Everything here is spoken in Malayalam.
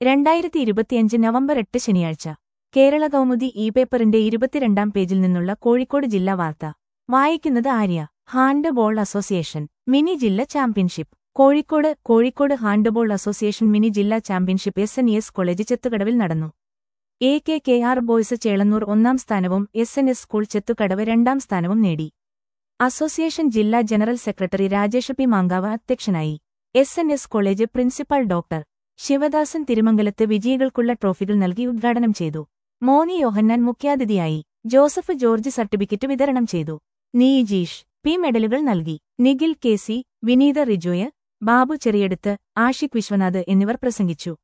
രണ്ടായിരത്തി ഇരുപത്തിയഞ്ച് നവംബർ എട്ട് ശനിയാഴ്ച കേരള കൗമുദി ഇ പേപ്പറിന്റെ ഇരുപത്തിരണ്ടാം പേജിൽ നിന്നുള്ള കോഴിക്കോട് ജില്ലാ വാർത്ത വായിക്കുന്നത് ആര്യ ഹാൻഡ്ബോൾ അസോസിയേഷൻ മിനി ജില്ല championship Kozhikode Kozhikode handball association mini ജില്ലാ championship S N S college ചെത്തുകടവിൽ നടന്നു A K K R boys Chelannur ഒന്നാം സ്ഥാനവും S N S school Chethukadavu രണ്ടാം സ്ഥാനവും നേടി അസോസിയേഷൻ ജില്ലാ general secretary Rajesh P Mankavu അധ്യക്ഷനായി S N S college principal doctor Sivadasan Thirumangalath വിജയികൾക്കുള്ള ട്രോഫികൾ നൽകി ഉദ്ഘാടനം ചെയ്തു മോനി യോഹന്നാൻ മുഖ്യാതിഥിയായി ജോസഫ് ജോർജ് സർട്ടിഫിക്കറ്റ് വിതരണം ചെയ്തു നീജീഷ് പി മെഡലുകൾ നൽകി നിഖിൽ കെ സി വിനീത റിജോയ് ബാബു ചെറിയടുത്ത് ആഷിഖ് വിശ്വനാഥ് എന്നിവർ പ്രസംഗിച്ചു